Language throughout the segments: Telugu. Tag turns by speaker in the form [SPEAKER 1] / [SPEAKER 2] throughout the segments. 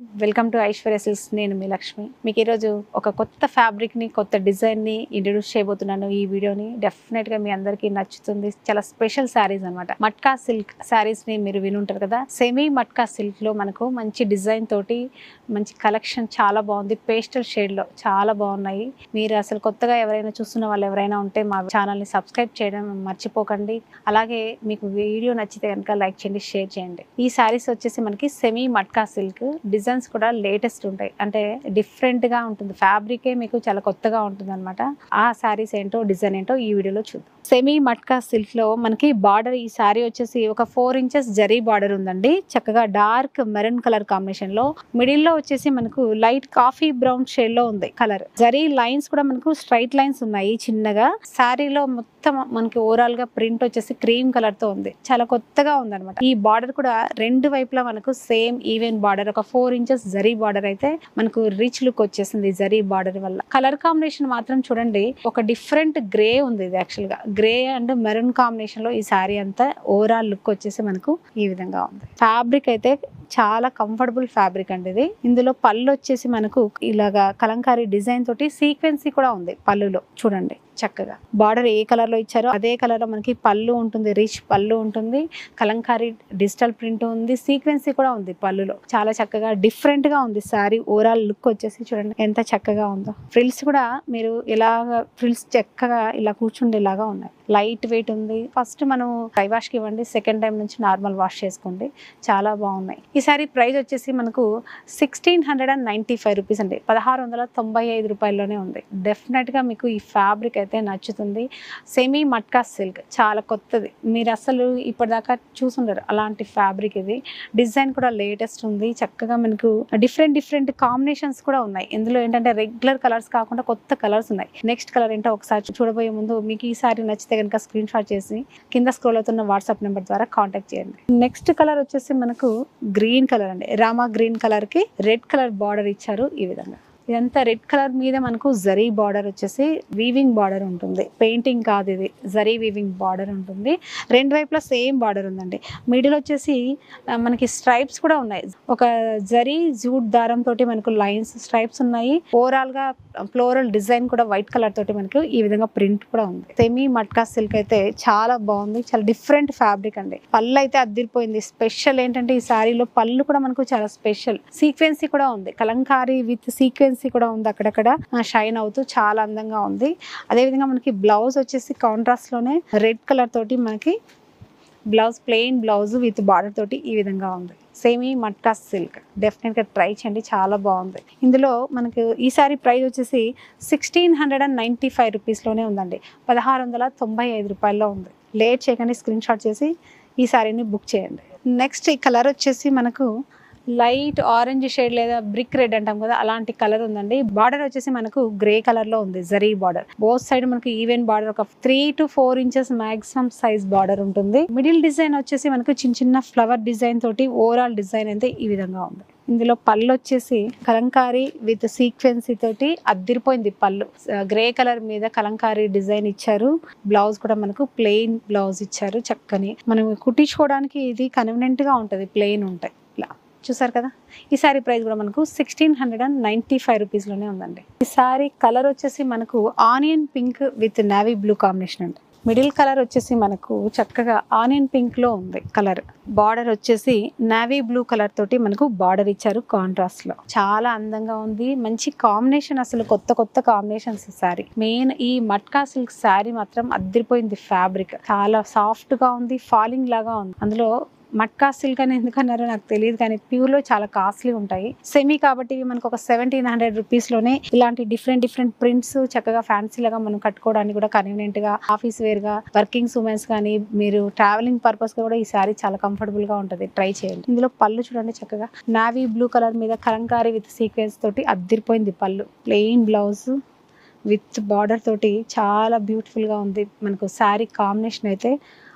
[SPEAKER 1] వెల్కమ్ టు ఐశ్వర్య సిల్క్స్ నేను మీ లక్ష్మి మీకు ఈరోజు ఒక కొత్త ఫ్యాబ్రిక్ని కొత్త డిజైన్ని ఇంట్రడ్యూస్ చేయబోతున్నాను ఈ వీడియోని డెఫినెట్గా మీ అందరికీ నచ్చుతుంది చాలా స్పెషల్ శారీస్ అనమాట మట్కా సిల్క్ శారీస్ని మీరు వినుంటారు కదా సెమీ మట్కా సిల్క్లో మనకు మంచి డిజైన్ తోటి మంచి కలెక్షన్ చాలా బాగుంది పేస్టల్ షేడ్లో చాలా బాగున్నాయి మీరు అసలు కొత్తగా ఎవరైనా చూస్తున్న వాళ్ళు ఎవరైనా ఉంటే మా ఛానల్ని సబ్స్క్రైబ్ చేయడం మర్చిపోకండి అలాగే మీకు వీడియో నచ్చితే కనుక లైక్ చేయండి షేర్ చేయండి ఈ శారీస్ వచ్చేసి మనకి సెమీ మట్కా సిల్క్ డిజైన్స్ కూడా లేటెస్ట్ ఉంటాయి అంటే డిఫరెంట్ గా ఉంటుంది ఫ్యాబ్రికే మీకు చాలా కొత్తగా ఉంటుంది అనమాట ఆ శారీస్ ఏంటో డిజైన్ ఏంటో ఈ వీడియోలో చూద్దాం సెమీ మట్కా సిల్క్ లో మనకి బార్డర్ ఈ శారీ వచ్చేసి ఒక ఫోర్ ఇంచెస్ జరీ బార్డర్ ఉందండి చక్కగా డార్క్ మెరూన్ కలర్ కాంబినేషన్ లో మిడిల్ లో వచ్చేసి మనకు లైట్ కాఫీ బ్రౌన్ షేడ్ లో ఉంది కలర్ జరీ లైన్స్ కూడా మనకు స్ట్రైట్ లైన్స్ ఉన్నాయి చిన్నగా శారీలో మొత్తం మనకి ఓవరాల్ గా ప్రింట్ వచ్చేసి క్రీమ్ కలర్ తో ఉంది చాలా కొత్తగా ఉంది అనమాట ఈ బార్డర్ కూడా రెండు వైపులా మనకు సేమ్ ఈవెన్ బార్డర్ ఒక ఫోర్ ఇంచెస్ జరీ బార్డర్ అయితే మనకు రిచ్ లుక్ వచ్చేసింది ఈ జరీ బార్డర్ వల్ల కలర్ కాంబినేషన్ మాత్రం చూడండి ఒక డిఫరెంట్ గ్రే ఉంది ఇది యాక్చువల్ గా గ్రే అండ్ మెరూన్ కాంబినేషన్ లో ఈ శారీ అంతా ఓవరాల్ లుక్ వచ్చేసి మనకు ఈ విధంగా ఉంది ఫ్యాబ్రిక్ అయితే చాలా కంఫర్టబుల్ ఫ్యాబ్రిక్ అండి ఇది ఇందులో పళ్ళు వచ్చేసి మనకు ఇలాగా కలంకారీ డిజైన్ తోటి సీక్వెన్సీ కూడా ఉంది పళ్ళులో చూడండి చక్కగా బార్డర్ ఏ కలర్ లో ఇచ్చారో అదే కలర్ లో మనకి పళ్ళు ఉంటుంది రిచ్ పళ్ళు ఉంటుంది కలంకారీ డిజిటల్ ప్రింట్ ఉంది సీక్వెన్సీ కూడా ఉంది పళ్ళులో చాలా చక్కగా డిఫరెంట్ గా ఉంది సారీ ఓవరాల్ లుక్ వచ్చేసి చూడండి ఎంత చక్కగా ఉందో ఫ్రిల్స్ కూడా మీరు ఇలాగ ఫ్రిల్స్ చక్కగా ఇలా కూర్చుండేలాగా ఉన్నాయి లైట్ వెయిట్ ఉంది ఫస్ట్ మనం డ్రై వాష్ కి ఇవ్వండి సెకండ్ టైం నుంచి నార్మల్ వాష్ చేసుకోండి చాలా బాగున్నాయి ఈ సారీ ప్రైస్ వచ్చేసి మనకు sixteen hundred and ninety five rupees అండి పదహారు వందల తొంభై ఐదు రూపాయల్లోనే ఉంది డెఫినెట్గా మీకు ఈ ఫ్యాబ్రిక్ అయితే నచ్చుతుంది సెమీ మట్కా సిల్క్ చాలా కొత్తది మీరు అసలు ఇప్పటిదాకా చూసుండరు అలాంటి ఫ్యాబ్రిక్ ఇది డిజైన్ కూడా లేటెస్ట్ ఉంది చక్కగా మనకు డిఫరెంట్ డిఫరెంట్ కాంబినేషన్స్ కూడా ఉన్నాయి ఇందులో ఏంటంటే రెగ్యులర్ కలర్స్ కాకుండా కొత్త కలర్స్ ఉన్నాయి నెక్స్ట్ కలర్ ఏంటో ఒకసారి చూడబోయే ముందు మీకు ఈ సారీ నచ్చితే కనుక స్క్రీన్ షాట్ చేసి కింద స్క్రోల్ అవుతున్న వాట్సాప్ నెంబర్ ద్వారా కాంటాక్ట్ చేయండి నెక్స్ట్ కలర్ వచ్చేసి మనకు గ్రీన్ కలర్ అండి రామా గ్రీన్ కలర్ కి రెడ్ కలర్ బార్డర్ ఇచ్చారు ఈ విధంగా ఇదంతా రెడ్ కలర్ మీద మనకు జరీ బార్డర్ వచ్చేసి వీవింగ్ బార్డర్ ఉంటుంది పెయింటింగ్ కాదు ఇది జరీ వీవింగ్ బార్డర్ ఉంటుంది రెండు వైపులా సేమ్ బార్డర్ ఉందండి మిడిల్ వచ్చేసి ఆ, మనకి స్ట్రైప్స్ కూడా ఉన్నాయి ఒక జరీ జూట్ దారం తోటి మనకు లైన్స్ స్ట్రైప్స్ ఉన్నాయి ఓవరాల్ గా ఫ్లోరల్ డిజైన్ కూడా వైట్ కలర్ తోటి మనకు ఈ విధంగా ప్రింట్ కూడా ఉంది సెమీ మట్కా సిల్క్ అయితే చాలా బాగుంది చాలా డిఫరెంట్ ఫ్యాబ్రిక్ అండి పళ్ళు అయితే అద్దిరిపోయింది స్పెషల్ ఏంటంటే ఈ శారీలో పళ్ళు కూడా మనకు చాలా స్పెషల్ సీక్వెన్సీ కూడా ఉంది కలంకారీ విత్ సీక్వెన్సీ కూడా ఉంది అక్కడక్కడ షైన్ అవుతూ చాలా అందంగా ఉంది అదేవిధంగా మనకి బ్లౌజ్ వచ్చేసి కాంట్రాస్ట్ లోనే రెడ్ కలర్ తోటి మనకి blouse plain blouse with border తోటి ఈ విధంగా ఉంది సేమీ మట్కా సిల్క్ డెఫినెట్గా ట్రై చేయండి చాలా బాగుంది ఇందులో మనకు ఈ సారీ ప్రైస్ వచ్చేసి sixteen hundred and ninety five రూపీస్లోనే ఉందండి పదహారు వందల తొంభై ఐదు రూపాయల్లో ఉంది లేట్ చేయకండి స్క్రీన్ షాట్ చేసి ఈ సారీని బుక్ చేయండి నెక్స్ట్ ఈ కలర్ వచ్చేసి మనకు లైట్ ఆరెంజ్ షేడ్ లేదా బ్రిక్ రెడ్ అంటాం కదా అలాంటి కలర్ ఉందండి బార్డర్ వచ్చేసి మనకు గ్రే కలర్ లో ఉంది జరీ బార్డర్ బోత్ సైడ్ మనకు ఈవెన్ బార్డర్ ఒక three to four inches maximum size border ఉంటుంది మిడిల్ డిజైన్ వచ్చేసి మనకు చిన్న చిన్న ఫ్లవర్ డిజైన్ తోటి ఓవరాల్ డిజైన్ అయితే ఈ విధంగా ఉంది ఇందులో పళ్ళు వచ్చేసి కలంకారీ విత్ సీక్వెన్సీ తోటి అద్దిరిపోయింది పళ్ళు గ్రే కలర్ మీద కలంకారీ డిజైన్ ఇచ్చారు బ్లౌజ్ కూడా మనకు ప్లెయిన్ బ్లౌజ్ ఇచ్చారు చక్కని మనం కుట్టించుకోవడానికి ఇది కన్వీనియంట్ గా ఉంటది ప్లెయిన్ ఉంటాయి ఇలా చూసారు కదా ఈ సారీ ప్రైస్ కూడా మనకు sixteen hundred and ninety five రూపీస్లోనే ఉందండి ఈ సారీ కలర్ వచ్చేసి మనకు onion pink with navy blue combination అండి మిడిల్ కలర్ వచ్చేసి మనకు చక్కగా ఆనియన్ పింక్ లో ఉంది కలర్ బార్డర్ వచ్చేసి నావీ బ్లూ కలర్ తోటి మనకు బార్డర్ ఇచ్చారు కాంట్రాస్ట్ లో చాలా అందంగా ఉంది మంచి కాంబినేషన్ అసలు కొత్త కొత్త కాంబినేషన్స్ సారీ మెయిన్ ఈ మట్కా సిల్క్ శారీ మాత్రం అద్దరిపోయింది ఫ్యాబ్రిక్ చాలా సాఫ్ట్ గా ఉంది ఫాలింగ్ లాగా ఉంది అందులో మట్కా సిల్క్ అని ఎందుకన్నారో నాకు తెలియదు కానీ ప్యూర్ లో చాలా కాస్ట్లీ ఉంటాయి సెమీ కాబట్టి ఇవి మనకు ఒక సెవెంటీన్ హండ్రెడ్ రూపీస్ లోనే ఇలాంటి డిఫరెంట్ డిఫరెంట్ ప్రింట్స్ చక్కగా ఫ్యాన్సీ లాగా మనం కట్టుకోవడానికి కూడా కన్వీనియంట్ గా ఆఫీస్ వేర్ గా వర్కింగ్ ఉమెన్స్ కానీ మీరు ట్రావెలింగ్ పర్పస్ గా కూడా ఈ సారీ చాలా కంఫర్టబుల్ గా ఉంటది ట్రై చేయండి ఇందులో పళ్ళు చూడండి చక్కగా నావీ బ్లూ కలర్ మీద కలంకారీ విత్ సీక్వెన్స్ తోటి అద్దిరిపోయింది పళ్ళు ప్లెయిన్ బ్లౌజ్ విత్ బార్డర్ తోటి చాలా బ్యూటిఫుల్ గా ఉంది మనకు శారీ కాంబినేషన్ అయితే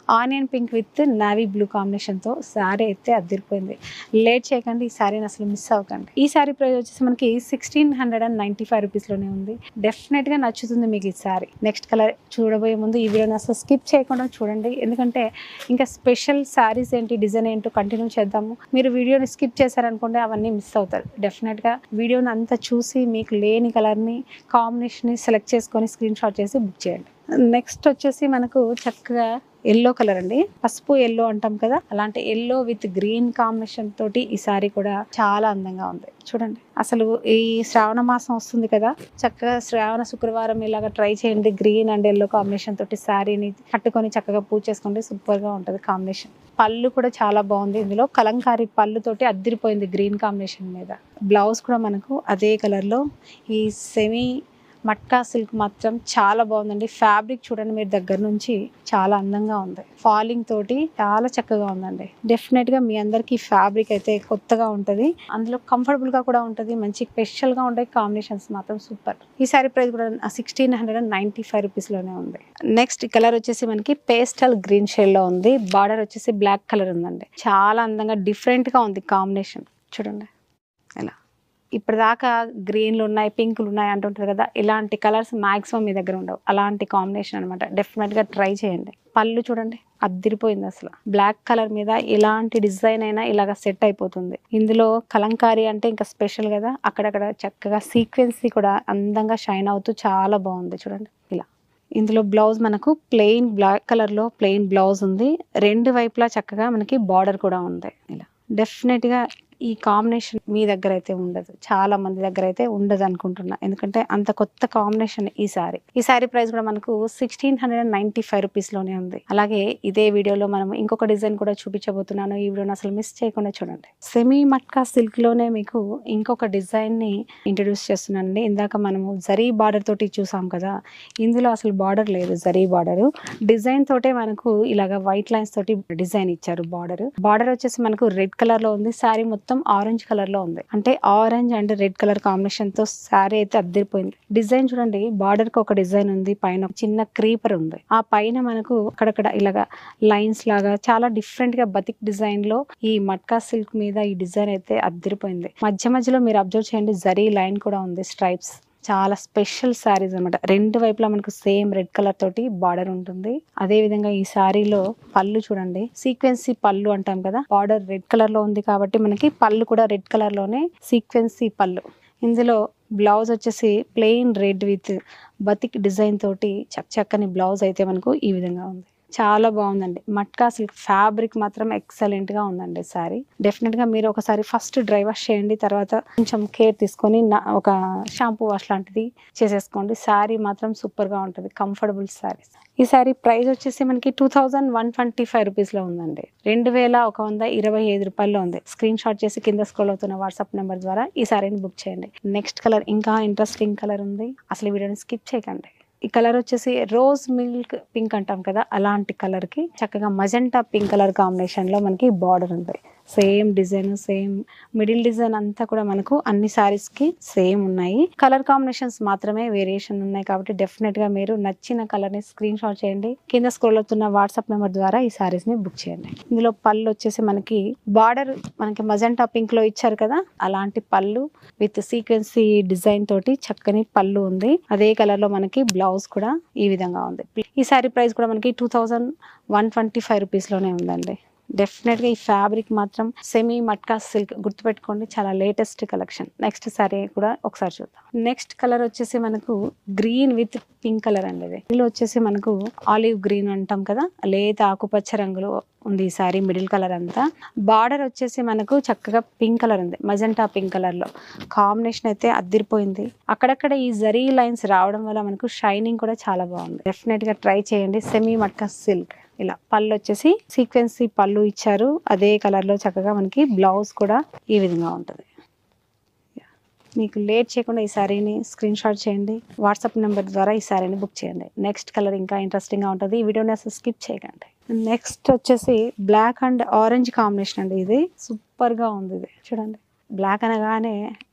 [SPEAKER 1] onion pink with navy blue కాంబినేషన్తో శారీ అయితే అద్దరిపోయింది లేట్ చేయకండి ఈ శారీని అసలు మిస్ అవ్వకండి ఈ శారీ ప్రైస్ వచ్చేసి మనకి sixteen hundred and ninety five రూపీస్లోనే ఉంది డెఫినెట్గా నచ్చుతుంది మీకు ఈ శారీ నెక్స్ట్ కలర్ చూడబోయే ముందు ఈ వీడియోని అసలు స్కిప్ చేయకుండా చూడండి ఎందుకంటే ఇంకా స్పెషల్ శారీస్ ఏంటి డిజైన్ ఏంటో కంటిన్యూ చేద్దాము మీరు వీడియోని స్కిప్ చేశారనుకోండి అవన్నీ మిస్ అవుతారు డెఫినెట్గా వీడియోని అంతా చూసి మీకు లేని కలర్ని కాంబినేషన్ని సెలెక్ట్ చేసుకొని స్క్రీన్ షాట్ చేసి బుక్ చేయండి నెక్స్ట్ వచ్చేసి మనకు చక్కగా ఎల్లో కలర్ అండి పసుపు ఎల్లో అంటాం కదా అలాంటి ఎల్లో విత్ గ్రీన్ కాంబినేషన్ తోటి ఈ సారీ కూడా చాలా అందంగా ఉంది చూడండి అసలు ఈ శ్రావణ మాసం వస్తుంది కదా చక్కగా శ్రావణ శుక్రవారం ఇలాగ ట్రై చేయండి గ్రీన్ అండ్ ఎల్లో కాంబినేషన్ తోటి శారీని కట్టుకొని చక్కగా పూజ చేసుకోండి సూపర్ గా ఉంటుంది కాంబినేషన్ పళ్ళు కూడా చాలా బాగుంది ఇందులో కలంకారీ పళ్ళు తోటి అద్దరిపోయింది గ్రీన్ కాంబినేషన్ మీద బ్లౌజ్ కూడా మనకు అదే కలర్ లో ఈ సెమీ మట్కా సిల్క్ మాత్రం చాలా బాగుందండి ఫ్యాబ్రిక్ చూడండి మీరు దగ్గర నుంచి చాలా అందంగా ఉంది ఫాలింగ్ తోటి చాలా చక్కగా ఉందండి డెఫినెట్ గా మీ అందరికి ఫ్యాబ్రిక్ అయితే కొత్తగా ఉంటది అందులో కంఫర్టబుల్ గా కూడా ఉంటది మంచి స్పెషల్ గా ఉంటాయి కాంబినేషన్స్ మాత్రం సూపర్ ఈ సారీ ప్రైస్ కూడా sixteen hundred and ninety five rupees లోనే ఉంది నెక్స్ట్ కలర్ వచ్చేసి మనకి పేస్టల్ గ్రీన్ షేడ్ లో ఉంది బార్డర్ వచ్చేసి బ్లాక్ కలర్ ఉందండి చాలా అందంగా డిఫరెంట్ గా ఉంది కాంబినేషన్ చూడండి ఎలా ఇప్పటిదాకా గ్రీన్లు ఉన్నాయి పింకులు ఉన్నాయి అంటుంటారు కదా ఇలాంటి కలర్స్ మాక్సిమం మీ దగ్గర ఉండవు అలాంటి కాంబినేషన్ అనమాట డెఫినెట్గా ట్రై చేయండి పళ్ళు చూడండి అద్దిరిపోయింది అసలు బ్లాక్ కలర్ మీద ఇలాంటి డిజైన్ అయినా ఇలాగ సెట్ అయిపోతుంది ఇందులో కలంకారీ అంటే ఇంకా స్పెషల్ కదా అక్కడక్కడ చక్కగా సీక్వెన్సీ కూడా అందంగా షైన్ అవుతూ చాలా బాగుంది చూడండి ఇలా ఇందులో బ్లౌజ్ మనకు ప్లెయిన్ బ్లాక్ కలర్ లో ప్లెయిన్ బ్లౌజ్ ఉంది రెండు వైపులా చక్కగా మనకి బార్డర్ కూడా ఉంది ఇలా డెఫినెట్ గా ఈ కాంబినేషన్ మీ దగ్గర అయితే ఉండదు చాలా మంది దగ్గర అయితే ఉండదు అనుకుంటున్నా ఎందుకంటే అంత కొత్త కాంబినేషన్ ఈ సారీ ఈ సారీ ప్రైస్ కూడా మనకు sixteen hundred and ninety five rupees లోనే ఉంది అలాగే ఇదే వీడియోలో మనం ఇంకొక డిజైన్ కూడా చూపించబోతున్నాను ఈ వీడియోని అసలు మిస్ చేయకుండా చూడండి సెమీ మట్కా సిల్క్ లోనే మీకు ఇంకొక డిజైన్ ని ఇంట్రడ్యూస్ చేస్తున్నానండి ఇందాక మనము జరీ బార్డర్ తోటి చూసాం కదా ఇందులో అసలు బార్డర్ లేదు జరీ బార్డర్ డిజైన్ తోటే మనకు ఇలాగ వైట్ లైన్స్ తోటి డిజైన్ ఇచ్చారు బార్డర్ బార్డర్ వచ్చేసి మనకు రెడ్ కలర్ లో ఉంది శారీ మొత్తం ఆరెంజ్ కలర్ లో ఉంది అంటే orange and red colour combination తో శారీ అయితే అద్దరిపోయింది డిజైన్ చూడండి బార్డర్ కి ఒక డిజైన్ ఉంది పైన ఒక చిన్న క్రీపర్ ఉంది ఆ పైన మనకు అక్కడక్కడ ఇలాగా లైన్స్ లాగా చాలా డిఫరెంట్ గా బతిక్ డిజైన్ లో ఈ మట్కా సిల్క్ మీద ఈ డిజైన్ అయితే అద్దరిపోయింది మధ్య మధ్యలో మీరు అబ్జర్వ్ చేయండి జరీ లైన్ కూడా ఉంది స్ట్రైప్స్ చాలా స్పెషల్ శారీస్ అనమాట రెండు వైపులా మనకు సేమ్ రెడ్ కలర్ తోటి బార్డర్ ఉంటుంది అదే విధంగా ఈ శారీలో పళ్ళు చూడండి సీక్వెన్సీ పళ్ళు అంటాం కదా బార్డర్ రెడ్ కలర్ లో ఉంది కాబట్టి మనకి పళ్ళు కూడా రెడ్ కలర్ లోనే సీక్వెన్సీ పళ్ళు ఇందులో బ్లౌజ్ వచ్చేసి plain red with batik design తోటి చక్ చక్కని బ్లౌజ్ అయితే మనకు ఈ విధంగా ఉంది చాలా బాగుందండి మట్కా సిల్క్ ఫ్యాబ్రిక్ మాత్రం ఎక్సలెంట్ గా ఉందండి సారీ డెఫినెట్ గా మీరు ఒకసారి ఫస్ట్ డ్రై వాష్ చేయండి తర్వాత కొంచెం కేర్ తీసుకొని నా- ఒక షాంపూ వాష్ లాంటిది చేసేసుకోండి శారీ మాత్రం సూపర్ గా ఉంటుంది కంఫర్టబుల్ శారీస్ ఈ శారీ ప్రైస్ వచ్చేసి మనకి two thousand one twenty five rupees లో ఉందండి రెండు వేల ఒక వంద ఇరవై ఐదు రూపాయల్లో ఉంది స్క్రీన్ షాట్ చేసి కింద స్క్రోల్ అవుతున్న వాట్సాప్ నెంబర్ ద్వారా ఈ శారీని బుక్ చేయండి నెక్స్ట్ కలర్ ఇంకా ఇంట్రెస్టింగ్ కలర్ ఉంది అసలు ఈ వీడియోని స్కిప్ చేయకండి ఈ కలర్ వచ్చేసి రోజ్ మిల్క్ పింక్ అంటాం కదా అలాంటి కలర్ కి చక్కగా మజెంటా పింక్ కలర్ కాంబినేషన్ లో మనకి బార్డర్ ఉంది same design same middle design అంతా కూడా మనకు అన్ని సారీస్ కి సేమ్ ఉన్నాయి కలర్ కాంబినేషన్స్ మాత్రమే వేరియేషన్ ఉన్నాయి కాబట్టి డెఫినెట్ గా మీరు నచ్చిన కలర్ ని స్క్రీన్ షాట్ చేయండి కింద స్క్రోల్ అవుతున్న వాట్సాప్ నెంబర్ ద్వారా ఈ సారీస్ ని బుక్ చేయండి ఇందులో పళ్ళు వచ్చేసి మనకి బార్డర్ మనకి మజెంటా పింక్ లో ఇచ్చారు కదా అలాంటి పళ్ళు విత్ సీక్వెన్సీ డిజైన్ తోటి చక్కని పళ్ళు ఉంది అదే కలర్ లో మనకి బ్లౌజ్ కూడా ఈ విధంగా ఉంది ఈ సారీ ప్రైస్ కూడా మనకి two thousand one twenty five rupees లోనే ఉందండి డెఫినెట్ గా ఈ ఫ్యాబ్రిక్ మాత్రం సెమీ మట్కా సిల్క్ గుర్తుపెట్టుకోండి చాలా లేటెస్ట్ కలెక్షన్ నెక్స్ట్ సారీ కూడా ఒకసారి చూద్దాం నెక్స్ట్ కలర్ వచ్చేసి మనకు గ్రీన్ విత్ పింక్ కలర్ అండి ఇది ఇందులో వచ్చేసి మనకు ఆలివ్ గ్రీన్ అంటాం కదా లేత ఆకుపచ్చ రంగులో ఉంది ఈ సారీ మిడిల్ కలర్ అంతా బార్డర్ వచ్చేసి మనకు చక్కగా పింక్ కలర్ ఉంది మజెంటా పింక్ కలర్ లో కాంబినేషన్ అయితే అద్దిరిపోయింది అక్కడక్కడ ఈ జరీ లైన్స్ రావడం వల్ల మనకు షైనింగ్ కూడా చాలా బాగుంది డెఫినెట్ గా ట్రై చేయండి సెమీ మట్కా సిల్క్ ఇలా పళ్ళు వచ్చేసి సీక్వెన్సీ పళ్ళు ఇచ్చారు అదే కలర్ లో చక్కగా మనకి బ్లౌజ్ కూడా ఈ విధంగా ఉంటుంది మీకు లేట్ చేయకుండా ఈ శారీని స్క్రీన్ షాట్ చేయండి వాట్సాప్ నెంబర్ ద్వారా ఈ శారీని బుక్ చేయండి నెక్స్ట్ కలర్ ఇంకా ఇంట్రెస్టింగ్ గా ఉంటుంది ఈ వీడియోని అసలు స్కిప్ చేయకండి నెక్స్ట్ వచ్చేసి బ్లాక్ అండ్ ఆరెంజ్ కాంబినేషన్ అండి ఇది సూపర్ గా ఉంది ఇది చూడండి బ్లాక్ అనగానే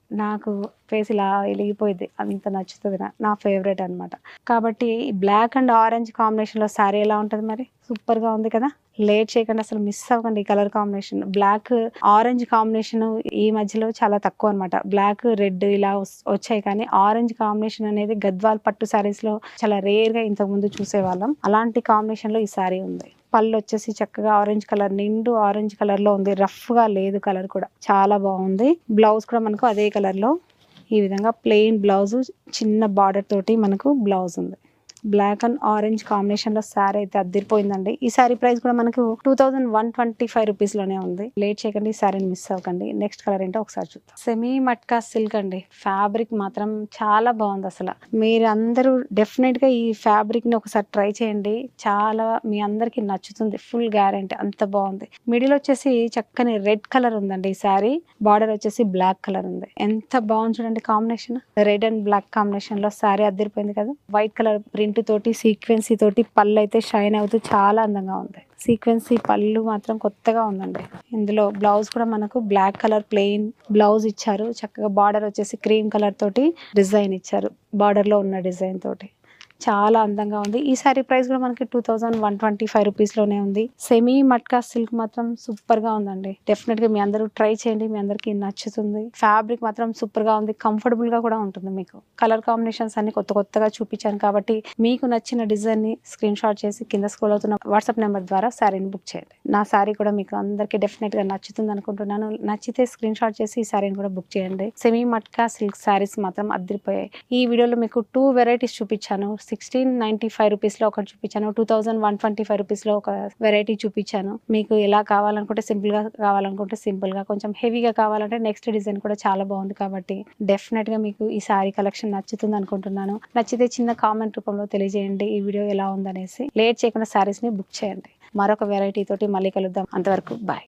[SPEAKER 1] నాకు ఫేస్ ఇలా వెలిగిపోయింది అంత నచ్చుతుంది నా నా ఫేవరెట్ అన్నమాట కాబట్టి బ్లాక్ అండ్ ఆరెంజ్ కాంబినేషన్లో శారీ ఎలా ఉంటుంది మరి సూపర్గా ఉంది కదా లేట్ చేయకుండా అసలు మిస్ అవ్వకండి ఈ colour combination black orange combination ఈ మధ్యలో చాలా తక్కువ అనమాట బ్లాక్ రెడ్ ఇలా వస్- వచ్చాయి కానీ ఆరెంజ్ కాంబినేషన్ అనేది గద్వాల్ పట్టు sarees లో చాలా రేర్ గా ఇంతకు ముందు చూసేవాళ్ళం అలాంటి కాంబినేషన్ లో ఈ సారీ ఉంది పళ్ళు వచ్చేసి చక్కగా ఆరెంజ్ కలర్ నిండు ఆరెంజ్ కలర్ లో ఉంది రఫ్ గా లేదు కలర్ కూడా చాలా బాగుంది బ్లౌజ్ కూడా మనకు అదే కలర్ లో ఈ విధంగా ప్లెయిన్ బ్లౌజ్ చిన్న బార్డర్ తోటి మనకు బ్లౌజ్ ఉంది బ్లాక్ అండ్ ఆరెంజ్ కాంబినేషన్ లో శారీ అయితే అద్దరిపోయిందండి ఈ శారీ ప్రైస్ కూడా మనకు two thousand one twenty five rupees లోనే ఉంది లేట్ చేయకండి ఈ శారీని మిస్ అవ్వకండి నెక్స్ట్ కలర్ ఏంటో ఒకసారి చూద్దాం సెమీ మట్కా సిల్క్ అండి ఫ్యాబ్రిక్ మాత్రం చాలా బాగుంది అసలు మీరు అందరూ డెఫినెట్ గా ఈ ఫ్యాబ్రిక్ ని ఒకసారి ట్రై చేయండి చాలా మీ అందరికి నచ్చుతుంది ఫుల్ గ్యారెంటీ అంత బాగుంది మిడిల్ వచ్చేసి చక్కని రెడ్ కలర్ ఉందండి ఈ శారీ బార్డర్ వచ్చేసి బ్లాక్ కలర్ ఉంది ఎంత బాగుంది చూడండి combination red and black combination లో శారీ అద్దరిపోయింది కదా వైట్ కలర్ ప్రింట్ తోటి సీక్వెన్సీ తోటి పళ్ళు అయితే షైన్ అవుతూ చాలా అందంగా ఉంది సీక్వెన్సీ పళ్ళు మాత్రం కొత్తగా ఉందండి ఇందులో బ్లౌజ్ కూడా మనకు బ్లాక్ కలర్ ప్లెయిన్ బ్లౌజ్ ఇచ్చారు చక్కగా బార్డర్ వచ్చేసి క్రీమ్ కలర్ తోటి డిజైన్ ఇచ్చారు బార్డర్ లో ఉన్న డిజైన్ తోటి చాలా అందంగా ఉంది ఈ సారీ ప్రైస్ కూడా మనకి two thousand one twenty five rupees లోనే ఉంది సెమీ మట్కా సిల్క్ మాత్రం సూపర్ గా ఉందండి డెఫినెట్ గా మీ అందరూ ట్రై చేయండి మీ అందరికి నచ్చుతుంది ఫ్యాబ్రిక్ మాత్రం సూపర్ గా ఉంది కంఫర్టబుల్ గా కూడా ఉంటుంది మీకు కలర్ కాంబినేషన్స్ అన్ని కొత్త కొత్తగా చూపించాను కాబట్టి మీకు నచ్చిన డిజైన్ ని స్క్రీన్ షాట్ చేసి కింద స్క్రోల్ అవుతున్న వాట్సాప్ నెంబర్ ద్వారా శారీని బుక్ చేయండి నా శారీ కూడా మీకు అందరికి డెఫినెట్ గా నచ్చుతుంది అనుకుంటున్నాను నచ్చితే స్క్రీన్ షాట్ చేసి ఈ శారీని కూడా బుక్ చేయండి సెమీ మట్కా సిల్క్ శారీస్ మాత్రం అద్దరిపోయాయి ఈ వీడియోలో మీకు టూ వెరైటీస్ చూపించాను సిక్స్టీన్ నైన్టీ ఫైవ్ రూపీస్ లో ఒకటి చూపించాను two thousand one twenty five rupees లో ఒక వెరైటీ చూపించాను మీకు ఎలా కావాలనుకుంటే సింపుల్ గా కావాలనుకుంటే సింపుల్ గా కొంచెం హెవీగా కావాలంటే నెక్స్ట్ డిజైన్ కూడా చాలా బాగుంది కాబట్టి డెఫినెట్ గా మీకు ఈ సారీ కలెక్షన్ నచ్చుతుంది అనుకుంటున్నాను నచ్చితే చిన్న కామెంట్ రూపంలో తెలియజేయండి ఈ వీడియో ఎలా ఉందనేసి లేట్ చేయకుండా సారీస్ ని బుక్ చేయండి మరొక వెరైటీ తోటి మళ్ళీ కలుద్దాం అంతవరకు బాయ్